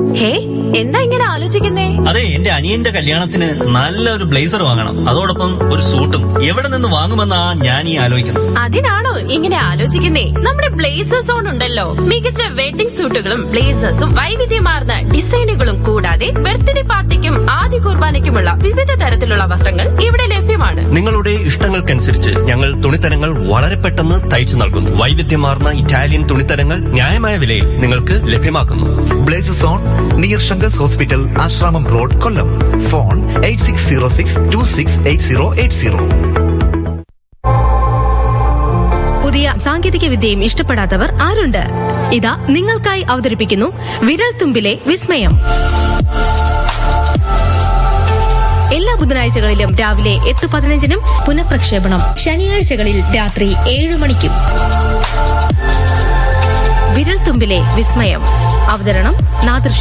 ഹേ എന്താ ഇങ്ങനെ ആലോചിക്കുന്നേ അതെ എന്റെ അനിയന്റെ കല്യാണത്തിന് നല്ലൊരു ബ്ലേസർ വാങ്ങണം അതോടൊപ്പം ഒരു സൂട്ടും എവിടെ നിന്ന് വാങ്ങുമെന്നാ ഞാൻ ഈ ആലോചിക്കുന്നത് അതിനാണോ ഇങ്ങനെ ആലോചിക്കുന്നേ നമ്മുടെ ബ്ലേസേഴ്സ് ഓൺ ഉണ്ടല്ലോ മികച്ച വെഡിംഗ് സൂട്ടുകളും ബ്ലേസേഴ്സും വൈവിധ്യമാർന്ന ഡിസൈനുകളും കൂടാതെ ബർത്ത്ഡേ പാർട്ടിക്കും ആദ്യ കുർബാനയ്ക്കുമുള്ള വിവിധ തരത്തിലുള്ള വസ്ത്രങ്ങൾ ഇവിടെ ലഭ്യമാണ് നിങ്ങളുടെ ഇഷ്ടങ്ങൾക്കനുസരിച്ച് ഞങ്ങൾ തുണിത്തരങ്ങൾ വളരെ പെട്ടെന്ന് തയ്ച്ചു നൽകുന്നു വൈവിധ്യമാർന്ന ഇറ്റാലിയൻ തുണിത്തരങ്ങൾ ന്യായമായ വിലയിൽ നിങ്ങൾക്ക് ലഭ്യമാക്കുന്നു Blazes on near Sankar's hospital Asramam road Kollam phone eight six zero six two six eight zero eight zero പുതിയ സാങ്കേതിക വിദ്യയും ഇഷ്ടപ്പെടാത്തവർ ആരുണ്ട് ഇതാ നിങ്ങൾക്കായി അവതരിപ്പിക്കുന്നു വിരൽ തുമ്പിലെ വിസ്മയം എല്ലാ ബുധനാഴ്ചകളിലും രാവിലെ എട്ട് പതിനഞ്ചിനും പുനഃപ്രക്ഷേപണം ശനിയാഴ്ചകളിൽ രാത്രി ഏഴ് മണിക്കും വിരൽ തുമ്പിലെ വിസ്മയം അവതരണം നാദൃഷ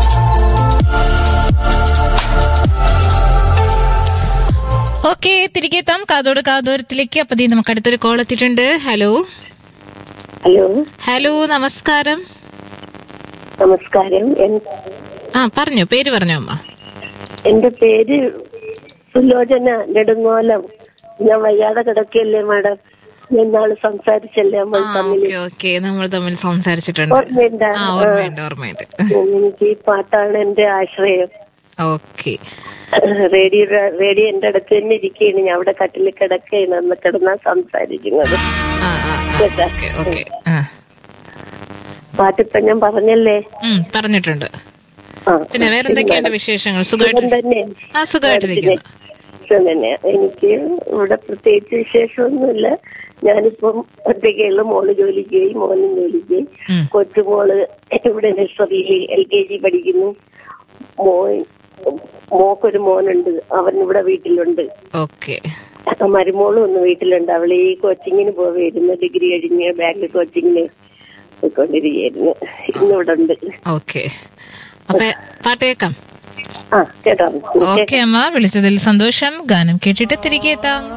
ഓക്കെ തിരികെ എത്താം കാതോട് കാതോരത്തിലേക്ക് അപ്പൊ ദേ നമുക്ക് അടുത്തൊരു കോൾ എത്തിയിട്ടുണ്ട് ഹലോ ഹലോ ഹലോ നമസ്കാരം നമസ്കാരം എൻ- ആ പറഞ്ഞോ പേര് പറഞ്ഞോ അമ്മ എന്റെ പേര് സുലോചന നെടുങ്ങോലം ഞാൻ വയ്യാതെ കിടക്കുകയല്ലേ മാഡം ഞാൻ നാളെ സംസാരിച്ചല്ലേ നമ്മൾ ആ തമ്മിൽ ഓക്കെ ഓക്കെ നമ്മൾ തമ്മിൽ സംസാരിച്ചിട്ടുണ്ട് ഓർമ്മയുണ്ടോ? ആ ഓർമ്മയുണ്ട് ഓർമ്മയുണ്ട് എനിക്ക് ഈ പാട്ടാണ് എന്റെ ആശ്രയം ഓക്കെ റേഡിയോ റേഡിയോ എന്റെ അടുത്ത് തന്നെ ഇരിക്കുകയാണ് ഞാൻ അവിടെ കട്ടിൽ കിടക്കുകയാണ് അന്ന് കിടന്നാ സംസാരിക്കുന്നത് ആ ആ കേട്ടാ? ഓക്കെ ഓക്കെ ആ പാട്ടിപ്പൊ ഞാൻ പറഞ്ഞല്ലേ ഉം, പറഞ്ഞിട്ടുണ്ട് ആ പിന്നെ വേറെന്തൊക്കെയുണ്ട് വിശേഷങ്ങൾ സുഖം സുഖമായിട്ട് തന്നെ ആ സുഖമായിട്ടിരിക്കുന്നു സുഖം തന്നെ എനിക്ക് ഇവിടെ പ്രത്യേകിച്ച് വിശേഷമൊന്നുമില്ല ഞാനിപ്പം ഒറ്റയ്ക്കുള്ള മോള് ജോലിക്ക് പോയി മോനും ജോലിക്ക് പോയി ഉം. കൊച്ചുമോള് ഇവിടെ നഴ്സറിയിൽ എൽ കെ ജി പഠിക്കുന്നു മോൻ മോക്കൊരു മോനുണ്ട് അവൻ ഇവിടെ വീട്ടിലുണ്ട് ഓക്കെ മരുമോളും ഒന്ന് വീട്ടിലുണ്ട് അവൾ ഈ കോച്ചിങ്ങിന് പോവായിരുന്നു ഡിഗ്രി കഴിഞ്ഞ് ബാങ്ക് കോച്ചിങ്ങിന് പോയിക്കൊണ്ടിരിക്കുകയായിരുന്നു ഇന്നിവിടെ ഉണ്ട് ഓക്കെ അപ്പൊ പാട്ട് കേൾക്കാം ആ കേട്ടോ ഓക്കെ അമ്മ വിളിച്ചതിൽ സന്തോഷം ഗാനം കേട്ടിട്ട് തിരികെ എത്താം